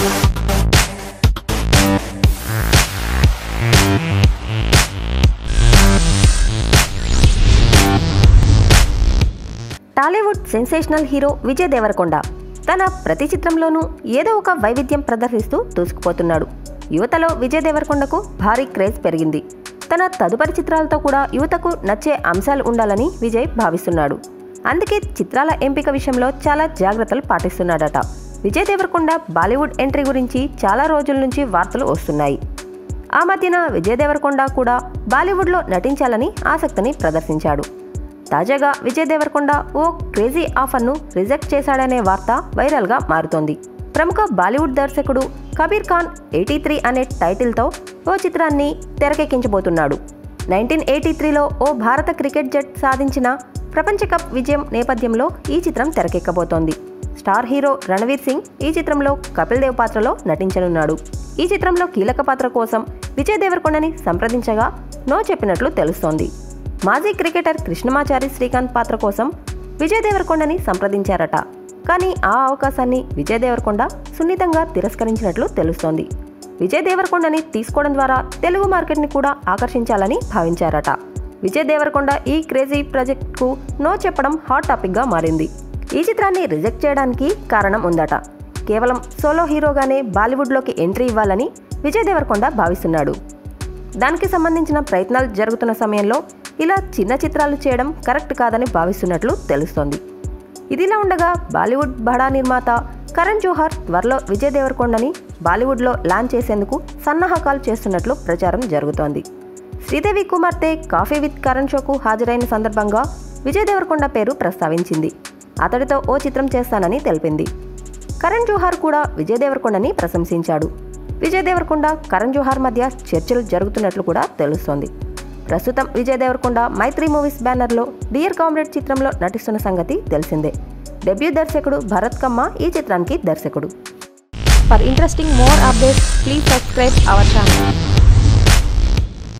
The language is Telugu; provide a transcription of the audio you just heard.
టాలీవుడ్ సెన్సేషనల్ హీరో విజయ్ దేవరకొండ తన ప్రతి చిత్రంలోనూ ఏదో ఒక వైవిధ్యం ప్రదర్శిస్తూ దూసుకుపోతున్నాడు యువతలో విజయ్ దేవరకొండకు భారీ క్రేజ్ పెరిగింది తన తదుపరి చిత్రాలతో కూడా యువతకు నచ్చే అంశాలు ఉండాలని విజయ్ భావిస్తున్నాడు అందుకే చిత్రాల ఎంపిక విషయంలో చాలా జాగ్రత్తలు పాటిస్తున్నాడట విజయ్ దేవరకొండ బాలీవుడ్ ఎంట్రీ గురించి చాలా రోజుల నుంచి వార్తలు వస్తున్నాయి ఆ మధ్యన విజయ్ దేవరకొండ కూడా బాలీవుడ్లో నటించాలని ఆసక్తిని ప్రదర్శించాడు తాజాగా విజయ్ దేవరకొండ ఓ క్రేజీ ఆఫర్ను రిజెక్ట్ చేశాడనే వార్త వైరల్గా మారుతోంది ప్రముఖ బాలీవుడ్ దర్శకుడు కబీర్ ఖాన్ ఎయిటీ త్రీ అనే టైటిల్తో ఓ చిత్రాన్ని తెరకెక్కించబోతున్నాడు నైన్టీన్ ఎయిటీ త్రీలో ఓ భారత క్రికెట్ జట్ సాధించిన ప్రపంచ కప్ విజయం నేపథ్యంలో ఈ చిత్రం తెరకెక్కబోతోంది స్టార్ హీరో రణవీర్ సింగ్ ఈ చిత్రంలో కపిల్ దేవ్ పాత్రలో నటించనున్నాడు ఈ చిత్రంలో కీలక పాత్ర కోసం విజయ్ దేవరకొండని సంప్రదించగా నో చెప్పినట్లు తెలుస్తోంది మాజీ క్రికెటర్ కృష్ణమాచారి శ్రీకాంత్ పాత్ర కోసం విజయ్ దేవరకొండని సంప్రదించారట కానీ ఆ అవకాశాన్ని విజయ్ దేవరకొండ సున్నితంగా తిరస్కరించినట్లు తెలుస్తోంది విజయ్ దేవరకొండని తీసుకోవడం ద్వారా తెలుగు మార్కెట్ని కూడా ఆకర్షించాలని భావించారట విజయ్ దేవరకొండ ఈ క్రేజీ ప్రాజెక్ట్కు నో చెప్పడం హాట్ టాపిక్గా మారింది ఈ చిత్రాన్ని రిజెక్ట్ చేయడానికి కారణం ఉందట కేవలం సోలో హీరోగానే బాలీవుడ్లోకి ఎంట్రీ ఇవ్వాలని విజయ్ దేవరకొండ భావిస్తున్నాడు దానికి సంబంధించిన ప్రయత్నాలు జరుగుతున్న సమయంలో ఇలా చిన్న చిత్రాలు చేయడం కరెక్ట్ కాదని భావిస్తున్నట్లు తెలుస్తోంది ఇదిలా ఉండగా బాలీవుడ్ బడా నిర్మాత కరణ్ జోహార్ త్వరలో విజయ్ దేవరకొండని బాలీవుడ్లో లాంచ్ చేసేందుకు సన్నాహకాలు చేస్తున్నట్లు ప్రచారం జరుగుతోంది శ్రీదేవి కుమార్తె కాఫీ విత్ కరణ్ షోకు హాజరైన సందర్భంగా విజయ్ దేవరకొండ పేరు ప్రస్తావించింది అతడితో ఓ చిత్రం చేస్తానని తెలిపింది కరణ్ జోహార్ కూడా విజయ్ దేవరకొండని ప్రశంసించాడు విజయ్ దేవరకొండ కరణ్ జోహార్ మధ్య చర్చలు జరుగుతున్నట్లు కూడా తెలుస్తోంది ప్రస్తుతం విజయ్ దేవరకొండ మైత్రి మూవీస్ బ్యానర్లో డియర్ కామ్రేడ్ చిత్రంలో నటిస్తున్న సంగతి తెలిసిందే డెబ్యూ దర్శకుడు భరత్ కమ్మ ఈ చిత్రానికి దర్శకుడు For interesting more updates, please subscribe our channel.